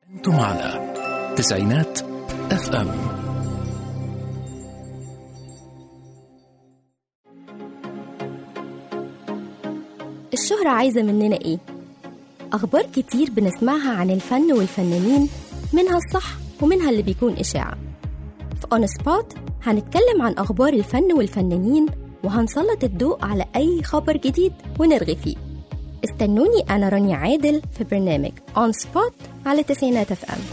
أنتم على تسعينات اف ام الشهرة عايزة مننا إيه؟ أخبار كتير بنسمعها عن الفن والفنانين منها الصح ومنها اللي بيكون إشاعة في أون سبوت هنتكلم عن أخبار الفن والفنانين وهنسلط الضوء على أي خبر جديد ونرغي فيه استنوني أنا رانيا عادل في برنامج أون سبوت على تسعينات اف ام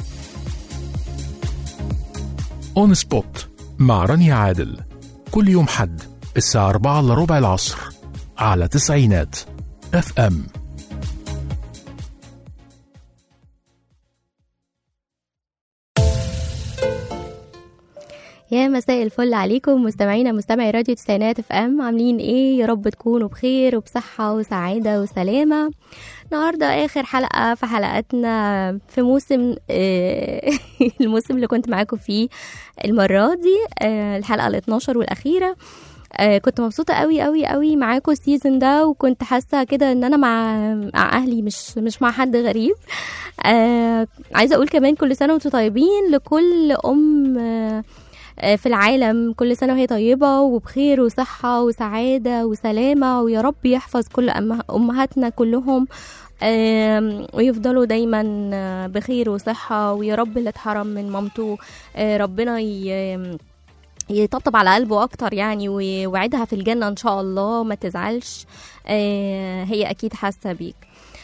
اون سبوت مع رانيا عادل كل يوم حد الساعة 4 إلا ربع العصر على تسعينات اف ام يا مساء الفل عليكم مستمعينا مستمعي راديو تسعينات اف ام عاملين ايه يا رب تكونوا بخير وبصحة وسعادة وسلامة النهاردة اخر حلقة في حلقاتنا في موسم آه، الموسم اللي كنت معاكم فيه المرة دي آه، الحلقة ال 12 والاخيرة آه، كنت مبسوطة قوي قوي قوي معاكم السيزون ده وكنت حاسة كده ان انا مع مع اهلي مش مش مع حد غريب آه عايزة اقول كمان كل سنة وانتم طيبين لكل ام آه آه، في العالم كل سنة وهي طيبة وبخير وصحة وسعادة وسلامة ويا رب يحفظ كل أمه- أمهاتنا كلهم آم، ويفضلوا دايما آه، بخير وصحة ويا رب اللي اتحرم من مامته آه، ربنا ي- يطبطب على قلبه اكتر يعني ويوعدها في الجنة ان شاء الله ما تزعلش آه، هي اكيد حاسة بيك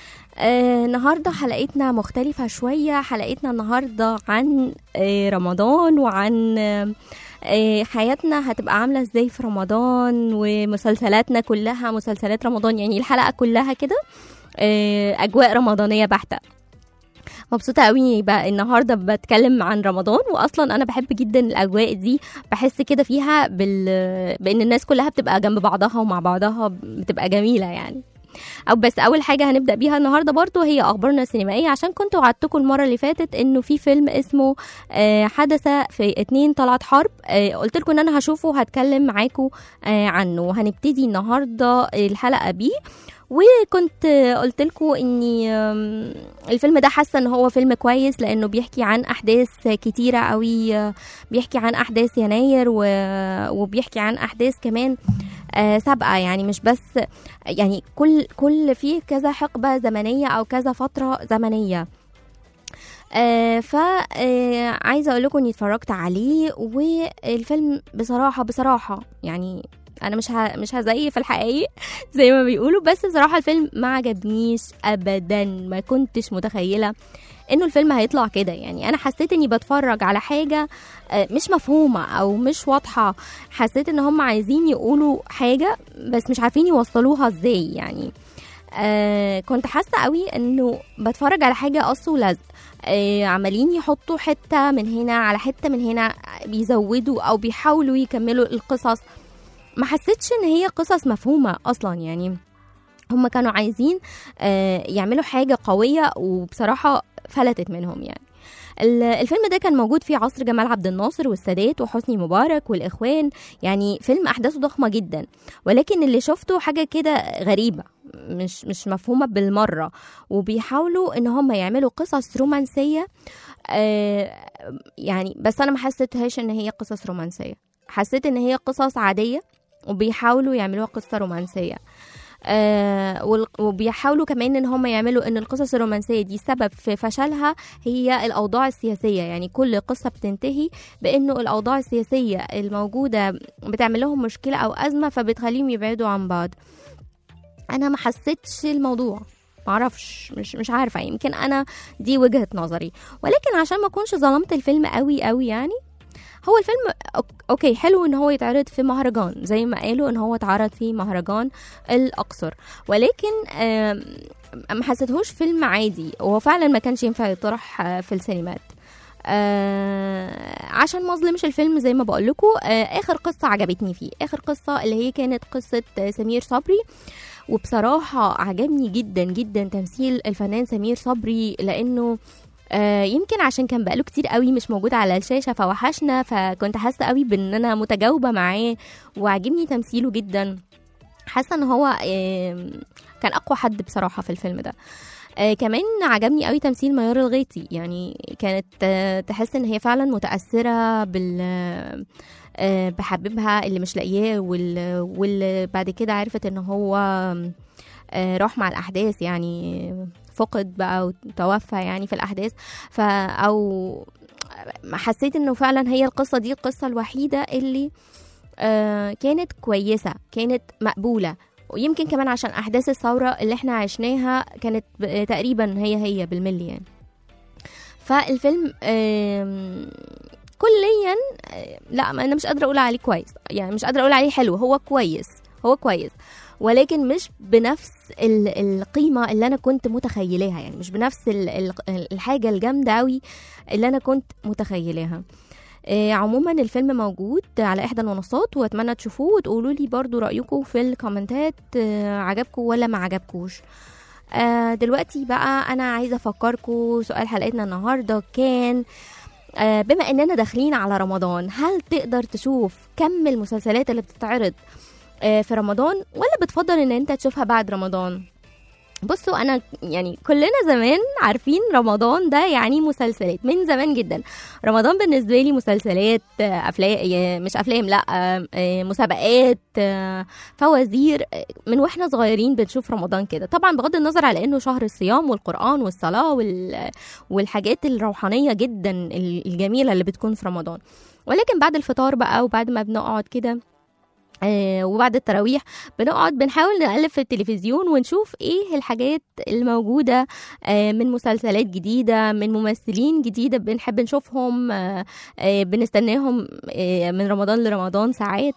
آه، النهاردة حلقتنا مختلفة شوية حلقتنا النهاردة عن آه، رمضان وعن آه، آه، حياتنا هتبقى عاملة ازاي في رمضان ومسلسلاتنا كلها مسلسلات رمضان يعني الحلقة كلها كده آه، أجواء رمضانية بحتة مبسوطة قوي بقى النهاردة بتكلم عن رمضان وأصلا أنا بحب جدا الأجواء دي بحس كده فيها بال... بأن الناس كلها بتبقى جنب بعضها ومع بعضها بتبقى جميلة يعني او بس اول حاجه هنبدا بيها النهارده برضو هي اخبارنا السينمائيه عشان كنت وعدتكم المره اللي فاتت انه في فيلم اسمه آه، حدث في اتنين طلعت حرب آه، قلت لكم ان انا هشوفه وهتكلم معاكم آه، عنه وهنبتدي النهارده الحلقه بيه وكنت قلت لكم اني آم، الفيلم ده حاسه ان هو فيلم كويس لانه بيحكي عن احداث كتيره قوي آه، بيحكي عن احداث يناير و- وبيحكي عن احداث كمان آه، سابقه يعني مش بس يعني كل كل فيه كذا حقبه زمنيه او كذا فتره زمنيه آه ف آه عايزه اقول لكم اني اتفرجت عليه والفيلم بصراحه بصراحه يعني انا مش ه... مش هزيف الحقيقي زي ما بيقولوا بس بصراحه الفيلم ما عجبنيش ابدا ما كنتش متخيله انه الفيلم هيطلع كده يعني انا حسيت اني بتفرج على حاجه آه، مش مفهومه او مش واضحه حسيت ان هم عايزين يقولوا حاجه بس مش عارفين يوصلوها ازاي يعني آه كنت حاسه قوي انه بتفرج على حاجه قص ولزق آه عمالين يحطوا حته من هنا على حته من هنا بيزودوا او بيحاولوا يكملوا القصص ما حسيتش ان هي قصص مفهومه اصلا يعني هم كانوا عايزين آه يعملوا حاجه قويه وبصراحه فلتت منهم يعني ال- الفيلم ده كان موجود في عصر جمال عبد الناصر والسادات وحسني مبارك والاخوان يعني فيلم احداثه ضخمه جدا ولكن اللي شفته حاجه كده غريبه مش مش مفهومه بالمره وبيحاولوا ان هم يعملوا قصص رومانسيه آه يعني بس انا ما حسيتهاش ان هي قصص رومانسيه حسيت ان هي قصص عاديه وبيحاولوا يعملوها قصه رومانسيه آه وال- وبيحاولوا كمان ان هم يعملوا ان القصص الرومانسيه دي سبب في فشلها هي الاوضاع السياسيه يعني كل قصه بتنتهي بانه الاوضاع السياسيه الموجوده بتعمل لهم مشكله او ازمه فبتخليهم يبعدوا عن بعض انا ما حسيتش الموضوع معرفش مش مش عارفه يمكن انا دي وجهه نظري ولكن عشان ما اكونش ظلمت الفيلم قوي قوي يعني هو الفيلم أوك- اوكي حلو ان هو يتعرض في مهرجان زي ما قالوا ان هو اتعرض في مهرجان الاقصر ولكن آم، ما حسيتهوش فيلم عادي هو فعلا ما كانش ينفع يطرح آه، في السينمات آه عشان ما اظلمش الفيلم زي ما بقول لكم آه اخر قصه عجبتني فيه اخر قصه اللي هي كانت قصه آه، سمير صبري وبصراحه عجبني جدا جدا تمثيل الفنان سمير صبري لانه آه يمكن عشان كان بقاله كتير قوي مش موجود على الشاشه فوحشنا فكنت حاسه قوي بان انا متجاوبه معاه وعجبني تمثيله جدا حاسه ان هو آه كان اقوى حد بصراحه في الفيلم ده آه كمان عجبني قوي تمثيل ميار الغيطي يعني كانت آه تحس ان هي فعلا متاثره بال آه بحبيبها اللي مش لاقياه وال- واللي بعد كده عرفت ان هو آه راح مع الاحداث يعني فقد بقى وتوفى يعني في الاحداث ف او حسيت انه فعلا هي القصه دي القصه الوحيده اللي آه كانت كويسه كانت مقبوله ويمكن كمان عشان احداث الثوره اللي احنا عشناها كانت ب- تقريبا هي هي بالملي يعني فالفيلم آم، كليا آه، لا ما انا مش قادره اقول عليه كويس يعني مش قادره اقول عليه حلو هو كويس هو كويس ولكن مش بنفس ال- القيمه اللي انا كنت متخيلاها يعني مش بنفس ال- ال- الحاجه الجامده قوي اللي انا كنت متخيلاها آه، عموما الفيلم موجود على احدى المنصات واتمنى تشوفوه وتقولوا لي برضو رايكم في الكومنتات آه، عجبكم ولا ما عجبكوش آه، دلوقتي بقى انا عايزه افكركم سؤال حلقتنا النهارده كان آه، بما اننا داخلين على رمضان هل تقدر تشوف كم المسلسلات اللي بتتعرض آه، في رمضان ولا بتفضل ان انت تشوفها بعد رمضان بصوا انا يعني كلنا زمان عارفين رمضان ده يعني مسلسلات من زمان جدا رمضان بالنسبه لي مسلسلات آه، افلام مش افلام لا آه، آه، مسابقات آه، فوازير آه، من واحنا صغيرين بنشوف رمضان كده طبعا بغض النظر على انه شهر الصيام والقران والصلاه وال- والحاجات الروحانيه جدا الجميله اللي بتكون في رمضان ولكن بعد الفطار بقى وبعد ما بنقعد كده آه، وبعد التراويح بنقعد بنحاول نقلب في التلفزيون ونشوف ايه الحاجات الموجودة آه، من مسلسلات جديدة من ممثلين جديدة بنحب نشوفهم آه، آه، بنستناهم آه، من رمضان لرمضان ساعات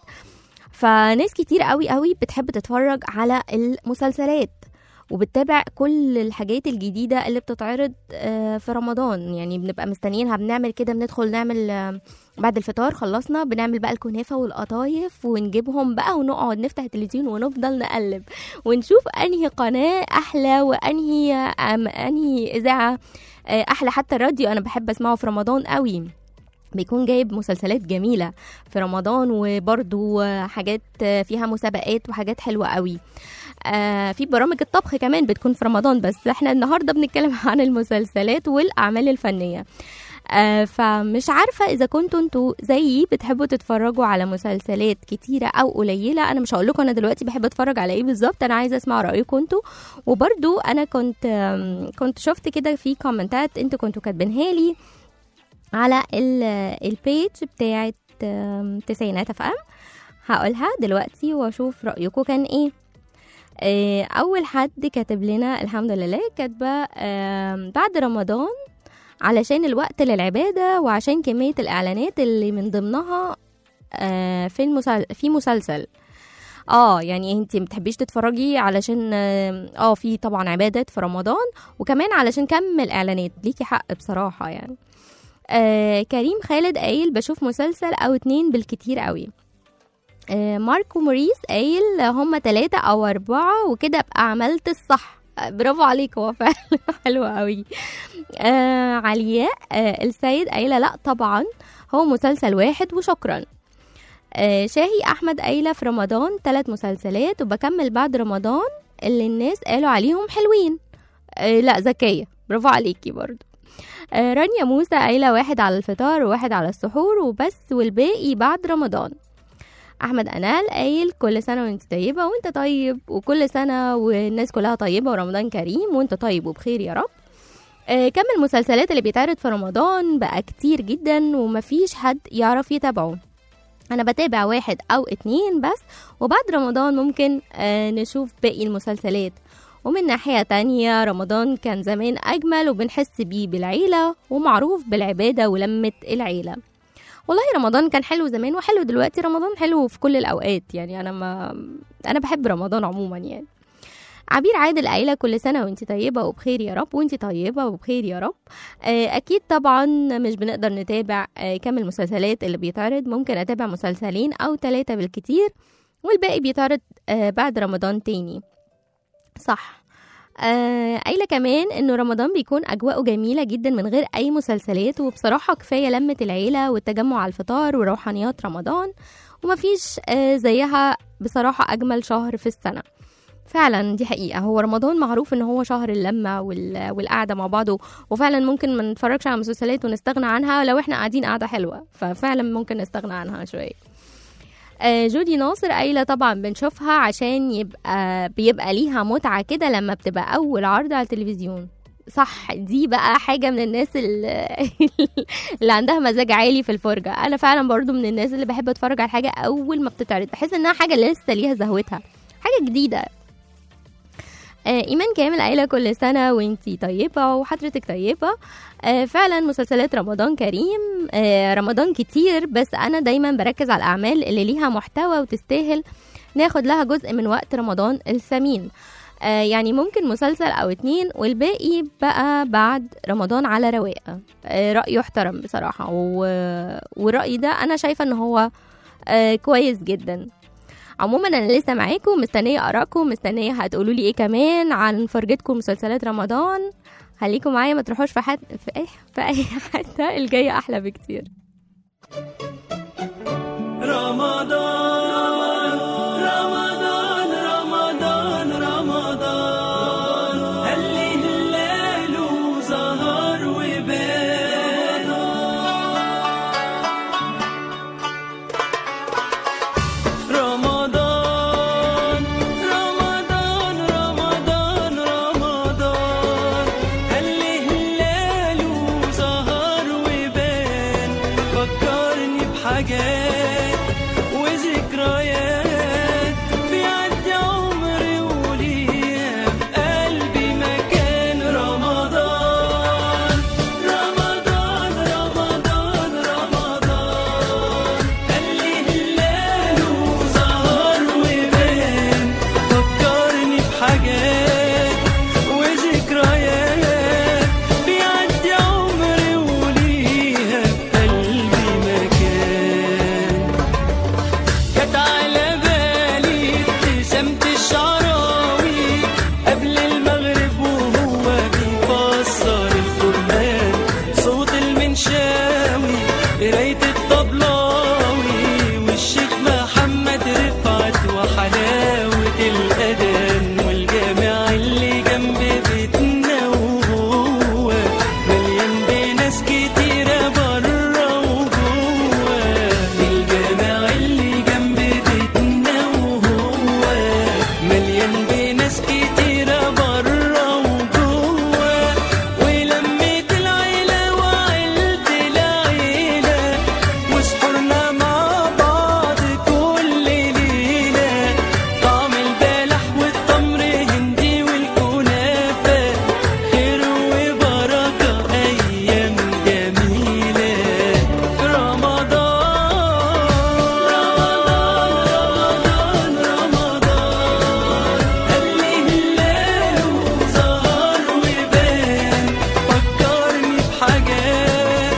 فناس كتير قوي قوي بتحب تتفرج على المسلسلات وبتتابع كل الحاجات الجديدة اللي بتتعرض آه، في رمضان يعني بنبقى مستنيينها بنعمل كده بندخل نعمل آه، بعد الفطار خلصنا بنعمل بقى الكنافة والقطايف ونجيبهم بقى ونقعد نفتح التلفزيون ونفضل نقلب ونشوف أنهي قناة أحلى وأنهي آم، أنهي إذاعة آه، أحلى حتى الراديو أنا بحب أسمعه في رمضان قوي بيكون جايب مسلسلات جميلة في رمضان وبرضو آه، حاجات آه، فيها مسابقات وحاجات حلوة قوي آه في برامج الطبخ كمان بتكون في رمضان بس احنا النهارده بنتكلم عن المسلسلات والاعمال الفنيه آه فمش عارفه اذا كنتوا انتوا زيي بتحبوا تتفرجوا على مسلسلات كتيره او قليله انا مش هقول لكم انا دلوقتي بحب اتفرج على ايه بالظبط انا عايزه اسمع رايكم انتوا وبرضو انا كنت آم، كنت شفت كده في كومنتات انتوا كنتوا كاتبينها لي على ال- البيج بتاعت آم، تسعينات اف ام هقولها دلوقتي واشوف رايكم كان ايه آه، اول حد كاتب لنا الحمد لله كاتبه آم، بعد رمضان علشان الوقت للعباده وعشان كميه الاعلانات اللي من ضمنها آه، في المسل... في مسلسل اه يعني انت ما بتحبيش تتفرجي علشان اه آه، في طبعا عبادات في رمضان وكمان علشان كم الاعلانات ليكي حق بصراحه يعني آه كريم خالد قايل بشوف مسلسل او اتنين بالكتير قوي آه ماركو موريس قايل هما تلاتة او اربعة وكده ابقى عملت الصح آه، برافو عليك هو فعلا حلو قوي آه علياء آه السيد قايلة لا طبعا هو مسلسل واحد وشكرا آه شاهي احمد قايلة في رمضان ثلاث مسلسلات وبكمل بعد رمضان اللي الناس قالوا عليهم حلوين آه لا ذكية برافو عليكي برضو آه رانيا موسى قايلة واحد على الفطار وواحد على السحور وبس والباقي بعد رمضان احمد انال قايل كل سنه وانت طيبه وانت طيب وكل سنه والناس كلها طيبه ورمضان كريم وانت طيب وبخير يا رب آه، كم المسلسلات اللي بيتعرض في رمضان بقى كتير جدا ومفيش حد يعرف يتابعه انا بتابع واحد او اتنين بس وبعد رمضان ممكن آه، نشوف باقي المسلسلات ومن ناحية تانية رمضان كان زمان أجمل وبنحس بيه بالعيلة ومعروف بالعبادة ولمة العيلة والله رمضان كان حلو زمان وحلو دلوقتي رمضان حلو في كل الأوقات يعني أنا ما أنا بحب رمضان عموما يعني عبير عادل قايلة كل سنة وانت طيبة وبخير يا رب وانت طيبة وبخير يا رب آه، أكيد طبعا مش بنقدر نتابع آه، كم المسلسلات اللي بيتعرض ممكن أتابع مسلسلين أو ثلاثة بالكتير والباقي بيتعرض آه، بعد رمضان تاني صح آه، قايلة كمان انه رمضان بيكون اجواءه جميلة جدا من غير اي مسلسلات وبصراحة كفاية لمة العيلة والتجمع على الفطار وروحانيات رمضان ومفيش آه، زيها بصراحة اجمل شهر في السنة فعلا دي حقيقة هو رمضان معروف ان هو شهر اللمة وال- والقعدة مع بعض وفعلا ممكن ما نتفرجش على مسلسلات ونستغنى عنها لو احنا قاعدين قعدة حلوة ففعلا ممكن نستغنى عنها شوية آه، جودي ناصر قايلة طبعا بنشوفها عشان يبقى بيبقى ليها متعة كده لما بتبقى أول عرض على التلفزيون صح دي بقى حاجة من الناس اللي, اللي عندها مزاج عالي في الفرجة أنا فعلا برضو من الناس اللي بحب أتفرج على حاجة أول ما بتتعرض بحس إنها حاجة لسه ليها زهوتها حاجة جديدة آه إيمان كامل قايلة كل سنة وانتي طيبة وحضرتك طيبة آه فعلا مسلسلات رمضان كريم آه رمضان كتير بس أنا دايما بركز على الأعمال اللي ليها محتوى وتستاهل ناخد لها جزء من وقت رمضان الثمين آه يعني ممكن مسلسل أو اتنين والباقي بقى بعد رمضان على رواقة آه رأيه يحترم بصراحة و- والرأي ده أنا شايفة إن هو آه كويس جدا عموما انا لسه معاكم مستنيه ارائكم مستنيه هتقولوا لي ايه كمان عن فرجتكم مسلسلات رمضان خليكم معايا ما تروحوش في حد في اي في اي حته الجايه احلى بكتير رمضان رمضان رمضان رمضان هلي هلال وزهر وبان رمضان رمضان رمضان رمضان هلي هلال وزهر وبان فكرني بحاجات وذكريات بيعدي عمري وليها في قلبي مكان رمضان رمضان رمضان رمضان هلي هلال وزهر وبان فكرني بحاجات وذكريات بيعدي عمري وليها في قلبي مكان جت على بالي ابتسامة الشعراوي قبل المغرب وهو بيفسر القرآن صوت المنشاوي قراية الطبلاوي والشيخ محمد رفعت وحلاوة الأذان والجامع اللي جنب بيتنا وهو مليان بناس كتيرة برا وجوه الجامع اللي جنب بيتنا وهو مليان بناس كتيرة برا وجوه ولميت العيلة وعيلة العيلة وسحرنا مع بعض كل ليلة طعم البلح والتمر هندي والكنافة خير وبركة أيام جميلة رمضان رمضان هلي هلال وزهر وبان فكرني بحاجات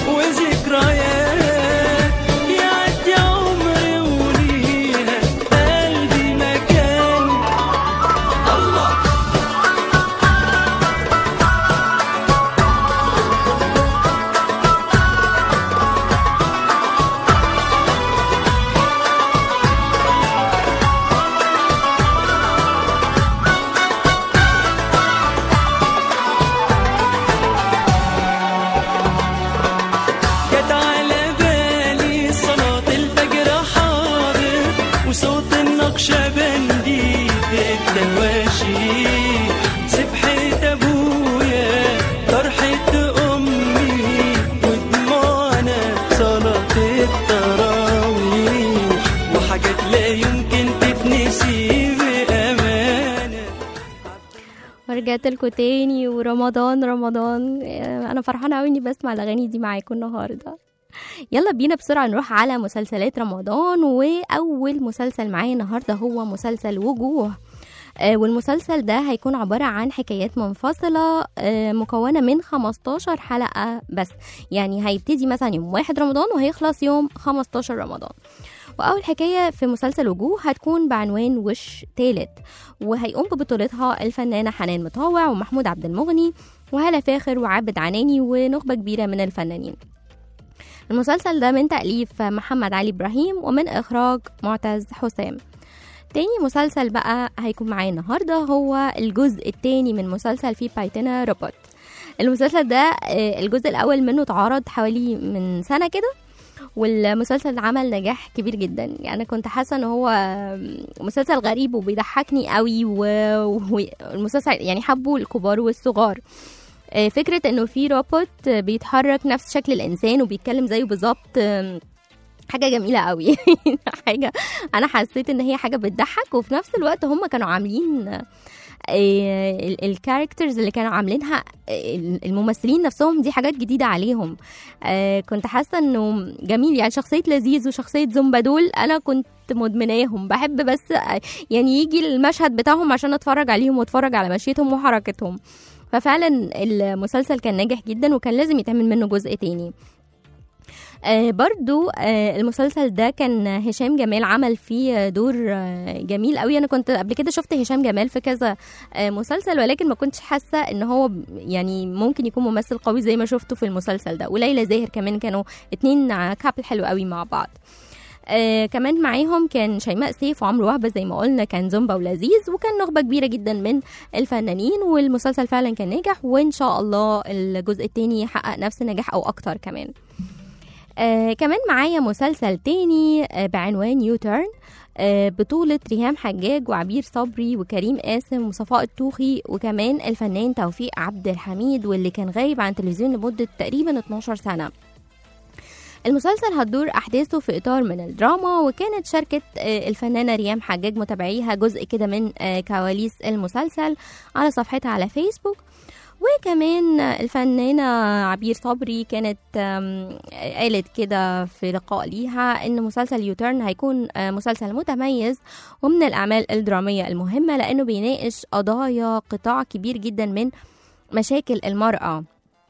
وذكريات يعدي عمري وليها في قلبي مكان الله جت على بالي صلاة الفجر حاضر وصوت النقشبندي في التواشي سبحة أبويا فرحة أمي ودموعنا صلاة التراويح وحاجات لا يمكن تتنسي بأمانة ورجعت لكم تاني ورمضان رمضان آه، انا فرحانه قوي اني بسمع الاغاني دي معاكم النهارده يلا بينا بسرعه نروح على مسلسلات رمضان واول مسلسل معايا النهارده هو مسلسل وجوه آه، والمسلسل ده هيكون عبارة عن حكايات منفصلة آه، مكونة من 15 حلقة بس يعني هيبتدي مثلا يوم 1 رمضان وهيخلص يوم 15 رمضان وأول حكاية في مسلسل وجوه هتكون بعنوان وش تالت وهيقوم ببطولتها الفنانة حنان مطاوع ومحمود عبد المغني وهالة فاخر وعابد عناني ونخبة كبيرة من الفنانين المسلسل ده من تأليف محمد علي إبراهيم ومن إخراج معتز حسام تاني مسلسل بقى هيكون معايا النهارده هو الجزء التاني من مسلسل في بايتنا روبوت المسلسل ده آه، الجزء الاول منه اتعرض حوالي من سنه كده والمسلسل عمل نجاح كبير جدا يعني انا كنت حاسه ان هو مسلسل غريب وبيضحكني قوي و- والمسلسل يعني حبه الكبار والصغار آه، فكره انه في روبوت بيتحرك نفس شكل الانسان وبيتكلم زيه بالظبط آم، حاجه جميله قوي حاجه انا حسيت ان هي حاجه بتضحك وفي نفس الوقت هم كانوا عاملين الكاركترز اللي كانوا عاملينها آه، الممثلين نفسهم دي حاجات جديده عليهم آه، كنت حاسه انه جميل يعني شخصيه لذيذ وشخصيه زومبا دول انا كنت مدمناهم بحب بس آه، يعني يجي المشهد بتاعهم عشان اتفرج عليهم واتفرج على مشيتهم وحركتهم ففعلا المسلسل كان ناجح جدا وكان لازم يتعمل منه جزء تاني آه برضو آه المسلسل ده كان هشام جمال عمل فيه دور آه جميل قوي انا كنت قبل كده شفت هشام جمال في كذا آه مسلسل ولكن ما كنتش حاسه ان هو ب- يعني ممكن يكون ممثل قوي زي ما شفته في المسلسل ده وليلى زاهر كمان كانوا اتنين كابل حلو قوي مع بعض آه كمان معاهم كان شيماء سيف وعمرو وهبه زي ما قلنا كان زومبا ولذيذ وكان نخبه كبيره جدا من الفنانين والمسلسل فعلا كان ناجح وان شاء الله الجزء التاني يحقق نفس النجاح او اكتر كمان آه كمان معايا مسلسل تاني آه بعنوان يوترن آه بطولة ريهام حجاج وعبير صبري وكريم قاسم وصفاء الطوخي وكمان الفنان توفيق عبد الحميد واللي كان غايب عن التلفزيون لمدة تقريبا 12 سنة المسلسل هتدور أحداثه في إطار من الدراما وكانت شاركت آه، الفنانة ريام حجاج متابعيها جزء كده من آه، كواليس المسلسل على صفحتها على فيسبوك وكمان الفنانة عبير صبري كانت آم، قالت كده في لقاء ليها ان مسلسل يوترن هيكون آه، مسلسل متميز ومن الاعمال الدرامية المهمة لانه بيناقش قضايا قطاع كبير جدا من مشاكل المرأة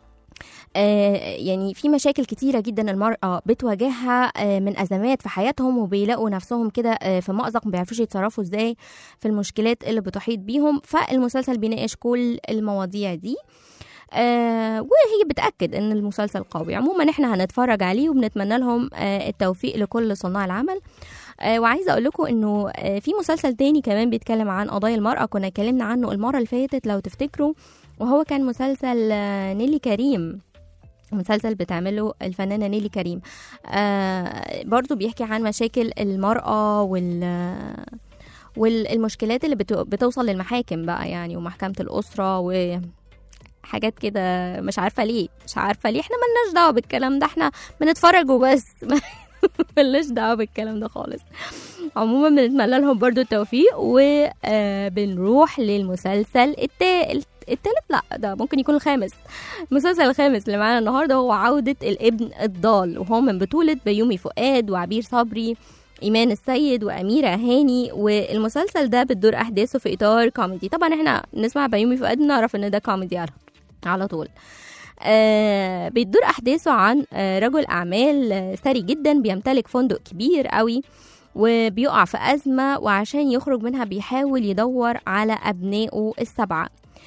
آه، يعني في مشاكل كتيرة جدا المرأة بتواجهها آه، من أزمات في حياتهم وبيلاقوا نفسهم كده آه، في مأزق ما بيعرفوش يتصرفوا ازاي في المشكلات اللي بتحيط بيهم فالمسلسل بيناقش كل المواضيع دي آه وهي بتأكد ان المسلسل قوي عموما احنا هنتفرج عليه وبنتمنى لهم آه التوفيق لكل صناع العمل آه وعايزه اقول لكم انه آه في مسلسل تاني كمان بيتكلم عن قضايا المرأة كنا اتكلمنا عنه المرة اللي فاتت لو تفتكروا وهو كان مسلسل آه نيلي كريم مسلسل بتعمله الفنانة نيلي كريم آه برضو بيحكي عن مشاكل المرأة وال والمشكلات اللي بتو- بتوصل للمحاكم بقى يعني ومحكمة الأسرة و حاجات كده مش عارفة ليه مش عارفة ليه احنا ملناش دعوة بالكلام ده احنا بنتفرج وبس ملناش دعوة بالكلام ده خالص عموما بنتمنى لهم برضو التوفيق وبنروح للمسلسل التا- التالت لا ده ممكن يكون الخامس المسلسل الخامس اللي معانا النهارده هو عودة الابن الضال وهو من بطولة بيومي فؤاد وعبير صبري إيمان السيد وأميرة هاني والمسلسل ده بتدور أحداثه في إطار كوميدي طبعا احنا نسمع بيومي فؤاد نعرف إن ده كوميدي على على طول آه بتدور أحداثه عن آه رجل أعمال آه ثري جدا بيمتلك فندق كبير قوي وبيقع في أزمة وعشان يخرج منها بيحاول يدور على أبنائه السبعة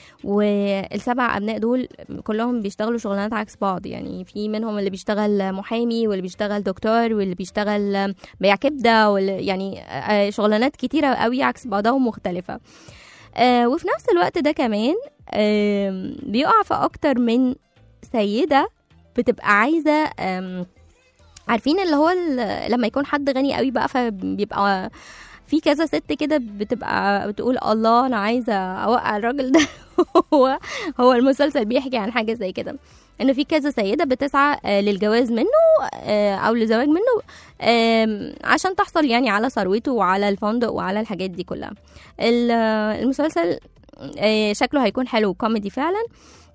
والسبع أبناء دول كلهم بيشتغلوا شغلانات عكس بعض يعني في منهم اللي بيشتغل محامي واللي بيشتغل دكتور واللي بيشتغل بيع كبدة واللي يعني آه، شغلانات كتيرة قوي عكس بعضها ومختلفة آه، وفي نفس الوقت ده كمان آم، بيقع في أكتر من سيدة بتبقى عايزة آم، عارفين اللي هو ال- لما يكون حد غني قوي بقى فبيبقى في كذا ست كده بتبقى بتقول الله انا عايزه اوقع الراجل ده هو هو المسلسل بيحكي عن حاجه زي كده ان في كذا سيده بتسعى آه، للجواز منه آه، او للزواج منه آم، عشان تحصل يعني على ثروته وعلى الفندق وعلى الحاجات دي كلها ال- آه، المسلسل آه، شكله هيكون حلو كوميدي فعلا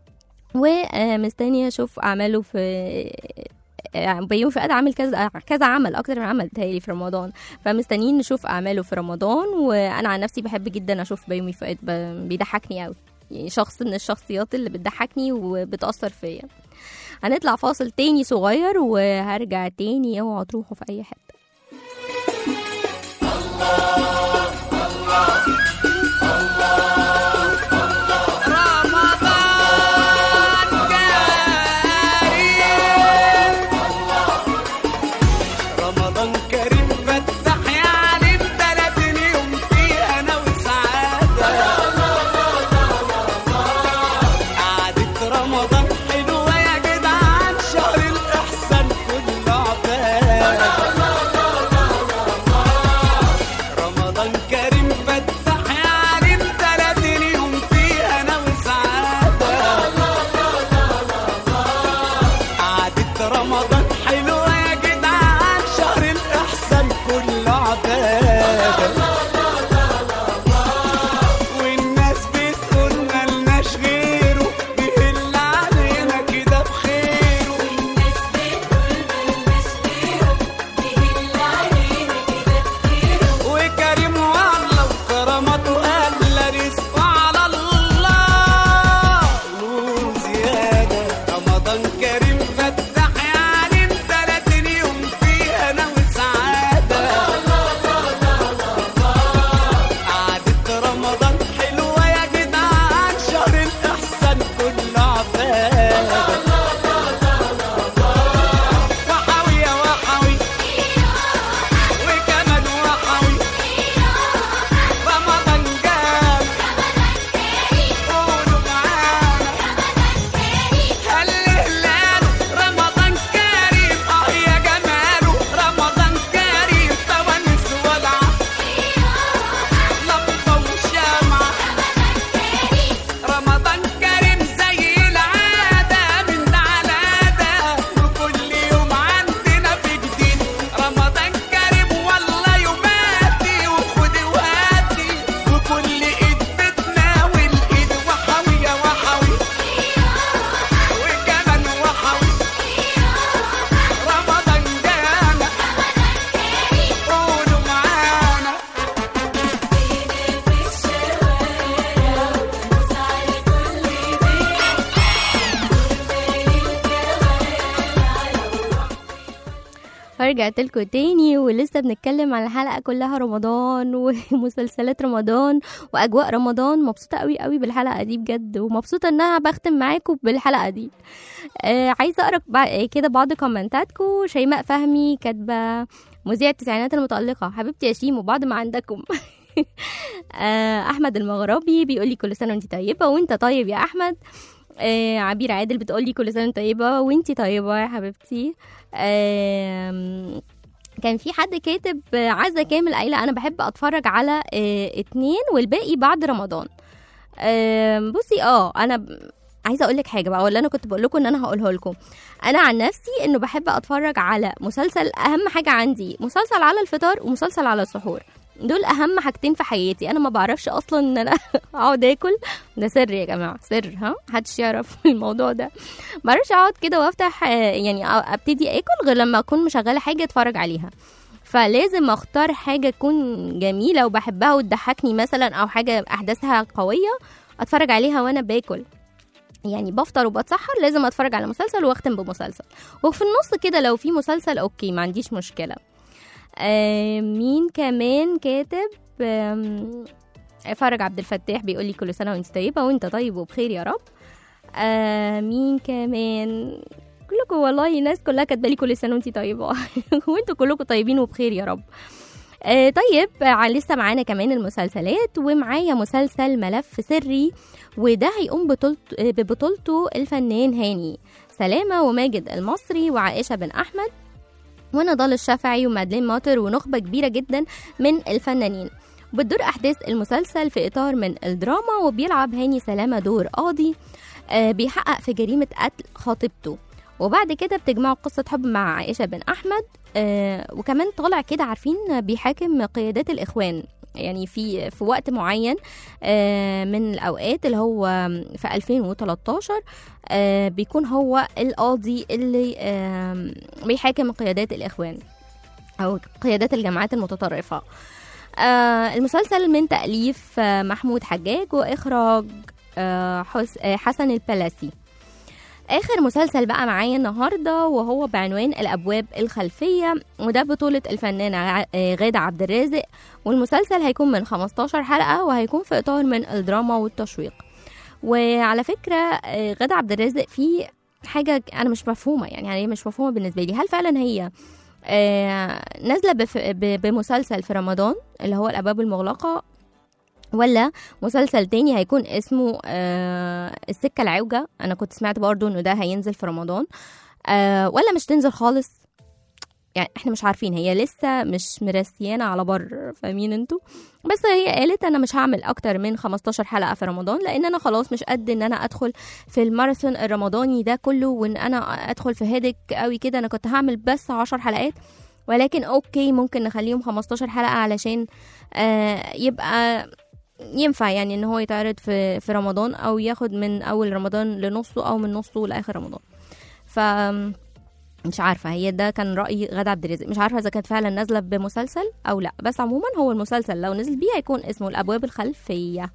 ومستنيه اشوف اعماله في آه، بيومي فؤاد عامل كذا كذا عمل اكتر من عمل بتهيألي في رمضان فمستنيين نشوف اعماله في رمضان وانا عن نفسي بحب جدا اشوف بيومي فؤاد ب- بيضحكني قوي يعني شخص من الشخصيات اللي بتضحكني وبتأثر فيا هنطلع فاصل تاني صغير وهرجع تاني اوعوا تروحوا في اي حته رمضان كريم فتح يا عليم 30 يوم في ورجعت لكم تاني ولسه بنتكلم عن الحلقة كلها رمضان ومسلسلات رمضان وأجواء رمضان مبسوطة قوي قوي بالحلقة دي بجد ومبسوطة إن أنا بختم معاكم بالحلقة دي آه عايزة أقرأ بع- كده بعض كومنتاتكم شيماء فهمي كاتبة مذيع التسعينات المتألقة حبيبتي يا شيمو بعد ما عندكم آه أحمد المغربي بيقولي كل سنة وأنت طيبة وأنت طيب يا أحمد آه عبير عادل بتقولي كل سنة وأنت طيبة وأنت طيبة يا حبيبتي آم، كان في حد كاتب آه، عزة كامل قايلة أنا بحب أتفرج على آه، اتنين والباقي بعد رمضان آم، بصي اه أنا ب- عايزه اقول لك حاجه بقى ولا انا كنت بقول لكم ان انا هقولها لكم انا عن نفسي انه بحب اتفرج على مسلسل اهم حاجه عندي مسلسل على الفطار ومسلسل على السحور دول اهم حاجتين في حياتي انا ما بعرفش اصلا ان انا اقعد اكل ده سر يا جماعه سر ها محدش يعرف الموضوع ده ما بعرفش اقعد كده وافتح آه، يعني أ- ابتدي اكل غير لما اكون مشغله حاجه اتفرج عليها فلازم اختار حاجه تكون جميله وبحبها وتضحكني مثلا او حاجه احداثها قويه اتفرج عليها وانا باكل يعني بفطر وبتسحر لازم اتفرج على مسلسل واختم بمسلسل وفي النص كده لو في مسلسل اوكي ما عنديش مشكله آه مين كمان كاتب آم، فرج عبد الفتاح بيقول لي كل سنه وانت طيبه وانت طيب وبخير يا رب آه مين كمان كلكم والله الناس كلها كاتبه لي كل سنه وانت طيبه وانتوا كلكم طيبين وبخير يا رب آه طيب آه لسه معانا كمان المسلسلات ومعايا مسلسل ملف سري وده هيقوم بطولت آه، ببطولته الفنان هاني سلامة وماجد المصري وعائشة بن أحمد ونضال الشافعي ومادلين ماطر ونخبة كبيرة جدا من الفنانين بتدور أحداث المسلسل في إطار من الدراما وبيلعب هاني سلامة دور قاضي آه، بيحقق في جريمة قتل خطيبته وبعد كده بتجمعوا قصة حب مع عائشة بن أحمد آه، وكمان طالع كده عارفين بيحاكم قيادات الإخوان يعني في في وقت معين آه، من الأوقات اللي هو في 2013 آه، بيكون هو القاضي اللي آم، بيحاكم قيادات الإخوان أو قيادات الجماعات المتطرفة آه، المسلسل من تأليف آه، محمود حجاج وإخراج آه، حس- آه، حسن البلاسي آخر مسلسل بقى معايا النهاردة وهو بعنوان الأبواب الخلفية وده بطولة الفنانة ع- آه، غادة عبد الرازق والمسلسل هيكون من 15 حلقة وهيكون في إطار من الدراما والتشويق وعلى فكرة آه، غادة عبد الرازق في حاجة أنا مش مفهومة يعني هي مش مفهومة بالنسبة لي هل فعلا هي آه، نازلة بف- ب- بمسلسل في رمضان اللي هو الأبواب المغلقة ولا مسلسل تاني هيكون اسمه آه السكة العوجة أنا كنت سمعت برضو إنه ده هينزل في رمضان آه ولا مش تنزل خالص يعني احنا مش عارفين هي لسه مش مرسيانا على بر فاهمين انتوا بس هي قالت انا مش هعمل اكتر من 15 حلقه في رمضان لان انا خلاص مش قد ان انا ادخل في الماراثون الرمضاني ده كله وان انا ادخل في هادك قوي كده انا كنت هعمل بس 10 حلقات ولكن اوكي ممكن نخليهم 15 حلقه علشان آه يبقى ينفع يعني ان هو يتعرض في في رمضان او ياخد من اول رمضان لنصه او من نصه لاخر رمضان ف مش عارفه هي ده كان راي غادة عبد الرازق مش عارفه اذا كانت فعلا نازله بمسلسل او لا بس عموما هو المسلسل لو نزل بيه هيكون اسمه الابواب الخلفيه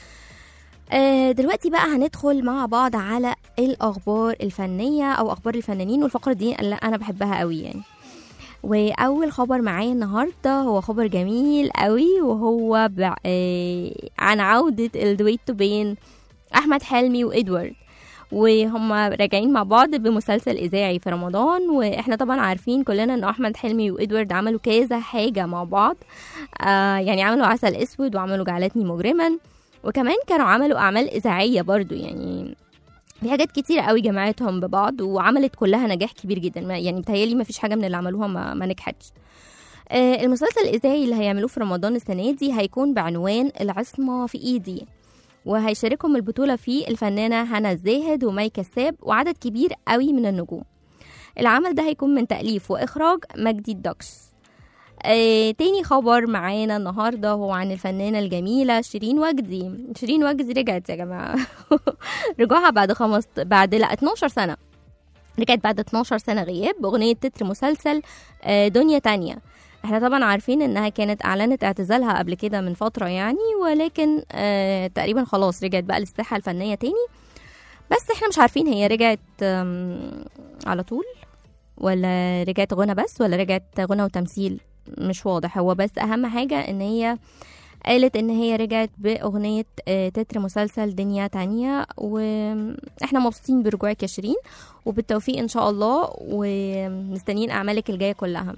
آه، دلوقتي بقى هندخل مع بعض على الاخبار الفنيه او اخبار الفنانين والفقره دي اللي انا بحبها قوي يعني واول خبر معايا النهارده هو خبر جميل قوي وهو بع... آه، عن عوده الدويتو بين احمد حلمي وادوارد وهم راجعين مع بعض بمسلسل اذاعي في رمضان واحنا طبعا عارفين كلنا ان احمد حلمي وادوارد عملوا كذا حاجه مع بعض آه يعني عملوا عسل اسود وعملوا جعلتني مجرما وكمان كانوا عملوا اعمال اذاعيه برضو يعني في حاجات كتيرة قوي جمعتهم ببعض وعملت كلها نجاح كبير جدا ما يعني بتهيألي ما فيش حاجة من اللي عملوها ما, ما نجحتش آه، المسلسل الإذاعي اللي هيعملوه في رمضان السنة دي هيكون بعنوان العصمة في إيدي وهيشاركهم البطولة فيه الفنانة هنا الزاهد ومي كساب وعدد كبير قوي من النجوم العمل ده هيكون من تأليف وإخراج مجدي الدكس آه، تاني خبر معانا النهاردة هو عن الفنانة الجميلة شيرين وجدي شيرين وجدي رجعت يا جماعة رجوعها بعد خمس بعد لا 12 سنة رجعت بعد 12 سنة غياب بأغنية تتر مسلسل آه، دنيا تانية احنا طبعا عارفين انها كانت اعلنت اعتزالها قبل كده من فترة يعني ولكن آه تقريبا خلاص رجعت بقى للساحة الفنية تاني بس احنا مش عارفين هي رجعت آم، على طول ولا رجعت غنى بس ولا رجعت غنى وتمثيل مش واضح هو بس اهم حاجة ان هي قالت ان هي رجعت باغنية آه، تتر مسلسل دنيا تانية واحنا مبسوطين برجوعك يا شيرين وبالتوفيق ان شاء الله ومستنيين اعمالك الجاية كلها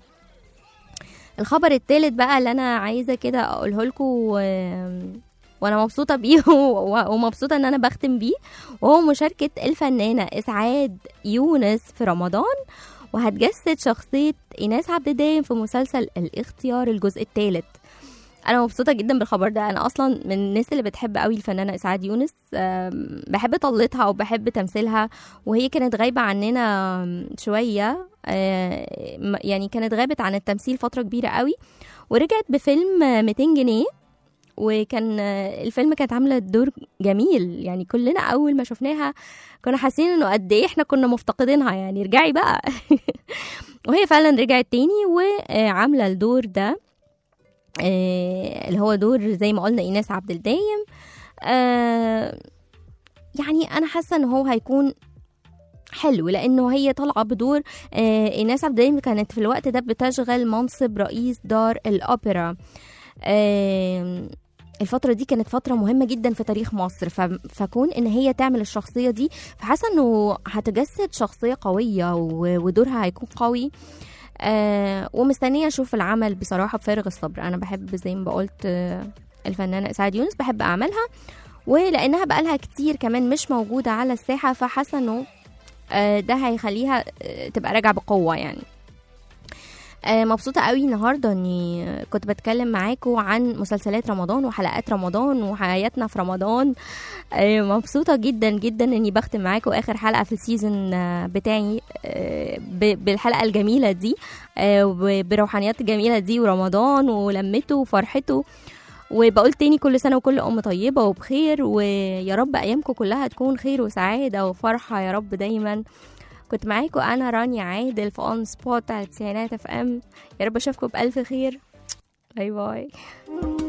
الخبر التالت بقى اللي انا عايزة كده اقوله لكم وانا مبسوطة بيه و- ومبسوطة ان انا بختم بيه وهو مشاركة الفنانة اسعاد يونس في رمضان وهتجسد شخصية ايناس عبد الدايم في مسلسل الاختيار الجزء الثالث انا مبسوطه جدا بالخبر ده انا اصلا من الناس اللي بتحب قوي الفنانه اسعاد يونس أم، بحب طلتها وبحب تمثيلها وهي كانت غايبه عننا شويه أه، م- يعني كانت غابت عن التمثيل فتره كبيره قوي ورجعت بفيلم آه، 200 جنيه وكان آه، الفيلم كانت عامله دور جميل يعني كلنا اول ما شفناها كنا حاسين انه قد ايه احنا كنا مفتقدينها يعني ارجعي بقى وهي فعلا رجعت تاني وعامله الدور ده آه، اللي هو دور زي ما قلنا ايناس عبد الدايم آه، يعني انا حاسه ان هو هيكون حلو لانه هي طالعه بدور آه، ايناس عبد الدايم كانت في الوقت ده بتشغل منصب رئيس دار الاوبرا آه، الفترة دي كانت فترة مهمة جدا في تاريخ مصر ف- فكون ان هي تعمل الشخصية دي فحاسة انه هتجسد شخصية قوية و- ودورها هيكون قوي آه ومستنيه اشوف العمل بصراحه بفارغ الصبر انا بحب زي ما بقولت آه الفنانه اسعاد يونس بحب اعمالها ولانها بقالها كتير كمان مش موجوده على الساحه فحاسه انه آه ده هيخليها آه تبقى راجعه بقوه يعني آه مبسوطة قوي النهاردة اني كنت بتكلم معاكم عن مسلسلات رمضان وحلقات رمضان وحياتنا في رمضان آه مبسوطة جدا جدا اني بختم معاكم اخر حلقة في السيزون آه، بتاعي آه، ب- بالحلقة الجميلة دي آه، وب- بروحانيات الجميلة دي ورمضان ولمته وفرحته وبقول تاني كل سنة وكل أم طيبة وبخير ويا رب أيامكم كلها تكون خير وسعادة وفرحة يا رب دايما كنت معاكم أنا رانيا عادل في أون سبوت على التسعينات اف ام يا رب أشوفكم بألف خير باي باي